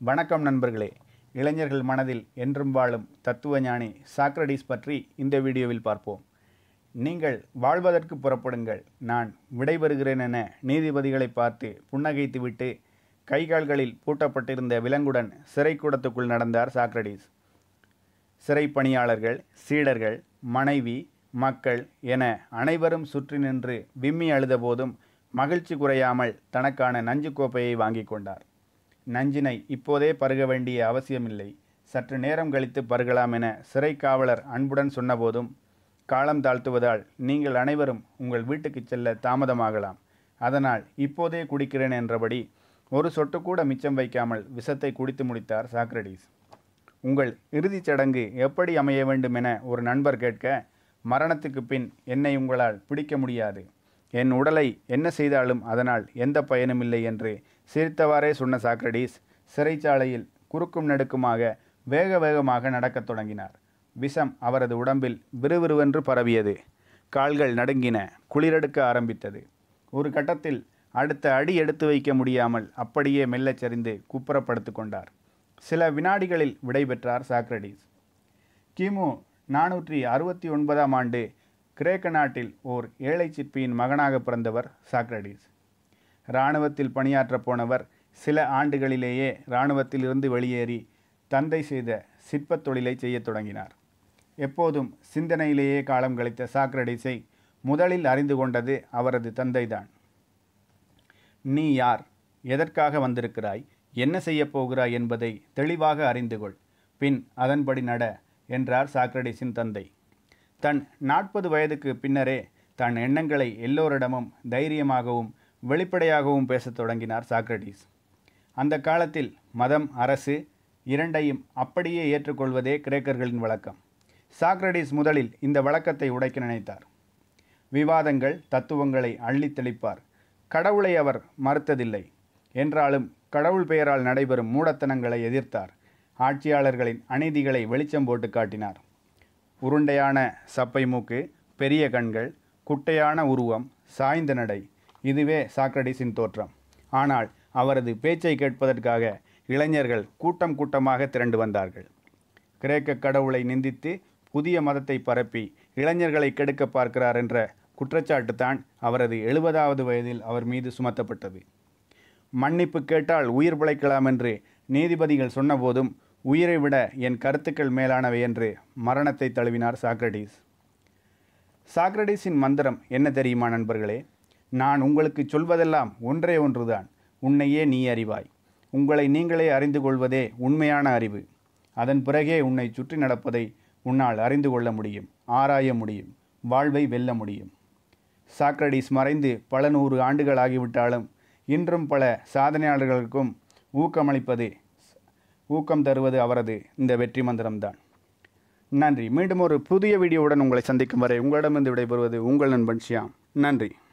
வணக்கம் நண்பர்களே இளைஞர்கள் மனதில் என்றும் வாழும் தத்துவ ஞானி சாக்ரடீஸ் பற்றி இந்த வீடியோவில் பார்ப்போம் நீங்கள் வாழ்வதற்கு புறப்படுங்கள் நான் விடைபெறுகிறேன் என நீதிபதிகளை பார்த்து புன்னகைத்துவிட்டு கைகால்களில் பூட்டப்பட்டிருந்த விலங்குடன் சிறைக்கூடத்துக்குள் நடந்தார் சாக்ரடீஸ் சிறை பணியாளர்கள் சீடர்கள் மனைவி மக்கள் என அனைவரும் சுற்றி நின்று விம்மி அழுதபோதும் மகிழ்ச்சி குறையாமல் தனக்கான நஞ்சு கோப்பையை வாங்கி கொண்டார் நஞ்சினை இப்போதே பருக வேண்டிய அவசியமில்லை சற்று நேரம் கழித்து பருகலாம் என சிறை காவலர் அன்புடன் சொன்னபோதும் காலம் தாழ்த்துவதால் நீங்கள் அனைவரும் உங்கள் வீட்டுக்கு செல்ல தாமதமாகலாம் அதனால் இப்போதே குடிக்கிறேன் என்றபடி ஒரு சொட்டு கூட மிச்சம் வைக்காமல் விஷத்தை குடித்து முடித்தார் சாக்ரடீஸ் உங்கள் இறுதிச் சடங்கு எப்படி அமைய வேண்டும் என ஒரு நண்பர் கேட்க மரணத்துக்கு பின் என்னை உங்களால் பிடிக்க முடியாது என் உடலை என்ன செய்தாலும் அதனால் எந்த பயனும் இல்லை என்று சிரித்தவாறே சொன்ன சாக்ரடீஸ் சிறைச்சாலையில் குறுக்கும் நெடுக்குமாக வேக வேகமாக நடக்கத் தொடங்கினார் விஷம் அவரது உடம்பில் விறுவிறுவென்று பரவியது கால்கள் நடுங்கின குளிரெடுக்க ஆரம்பித்தது ஒரு கட்டத்தில் அடுத்த அடி எடுத்து வைக்க முடியாமல் அப்படியே மெல்லச் சரிந்து குப்புறப்படுத்து கொண்டார் சில வினாடிகளில் விடைபெற்றார் சாக்ரடீஸ் கிமு நானூற்றி அறுபத்தி ஒன்பதாம் ஆண்டு கிரேக்க நாட்டில் ஓர் ஏழை சிற்பியின் மகனாக பிறந்தவர் சாக்ரடீஸ் இராணுவத்தில் பணியாற்றப் போனவர் சில ஆண்டுகளிலேயே இராணுவத்திலிருந்து வெளியேறி தந்தை செய்த சிற்பத் தொழிலை செய்யத் தொடங்கினார் எப்போதும் சிந்தனையிலேயே காலம் கழித்த சாக்ரடீஸை முதலில் அறிந்து கொண்டது அவரது தந்தைதான் நீ யார் எதற்காக வந்திருக்கிறாய் என்ன செய்யப் போகிறாய் என்பதை தெளிவாக அறிந்து கொள் பின் அதன்படி நட என்றார் சாக்ரடீஸின் தந்தை தன் நாற்பது வயதுக்கு பின்னரே தன் எண்ணங்களை எல்லோரிடமும் தைரியமாகவும் வெளிப்படையாகவும் பேசத் தொடங்கினார் சாக்ரடீஸ் அந்த காலத்தில் மதம் அரசு இரண்டையும் அப்படியே ஏற்றுக்கொள்வதே கிரேக்கர்களின் வழக்கம் சாக்ரடீஸ் முதலில் இந்த வழக்கத்தை உடைக்க நினைத்தார் விவாதங்கள் தத்துவங்களை அள்ளித் தெளிப்பார் கடவுளை அவர் மறுத்ததில்லை என்றாலும் கடவுள் பெயரால் நடைபெறும் மூடத்தனங்களை எதிர்த்தார் ஆட்சியாளர்களின் அநீதிகளை வெளிச்சம் போட்டு காட்டினார் உருண்டையான சப்பை மூக்கு பெரிய கண்கள் குட்டையான உருவம் சாய்ந்த நடை இதுவே சாக்ரடீஸின் தோற்றம் ஆனால் அவரது பேச்சை கேட்பதற்காக இளைஞர்கள் கூட்டம் கூட்டமாக திரண்டு வந்தார்கள் கிரேக்க கடவுளை நிந்தித்து புதிய மதத்தை பரப்பி இளைஞர்களை கெடுக்க பார்க்கிறார் என்ற குற்றச்சாட்டு தான் அவரது எழுபதாவது வயதில் அவர் மீது சுமத்தப்பட்டது மன்னிப்பு கேட்டால் உயிர் பிழைக்கலாம் என்று நீதிபதிகள் சொன்னபோதும் உயிரை விட என் கருத்துக்கள் மேலானவை என்று மரணத்தை தழுவினார் சாக்ரடீஸ் சாக்ரடீஸின் மந்திரம் என்ன தெரியுமா நண்பர்களே நான் உங்களுக்கு சொல்வதெல்லாம் ஒன்றே ஒன்றுதான் உன்னையே நீ அறிவாய் உங்களை நீங்களே அறிந்து கொள்வதே உண்மையான அறிவு அதன் பிறகே உன்னை சுற்றி நடப்பதை உன்னால் அறிந்து கொள்ள முடியும் ஆராய முடியும் வாழ்வை வெல்ல முடியும் சாக்ரடீஸ் மறைந்து பல நூறு ஆண்டுகள் ஆகிவிட்டாலும் இன்றும் பல சாதனையாளர்களுக்கும் ஊக்கமளிப்பது ஊக்கம் தருவது அவரது இந்த வெற்றி மந்திரம்தான் நன்றி மீண்டும் ஒரு புதிய வீடியோவுடன் உங்களை சந்திக்கும் வரை உங்களிடமிருந்து விடைபெறுவது உங்கள் நண்பன் ஷியாம் நன்றி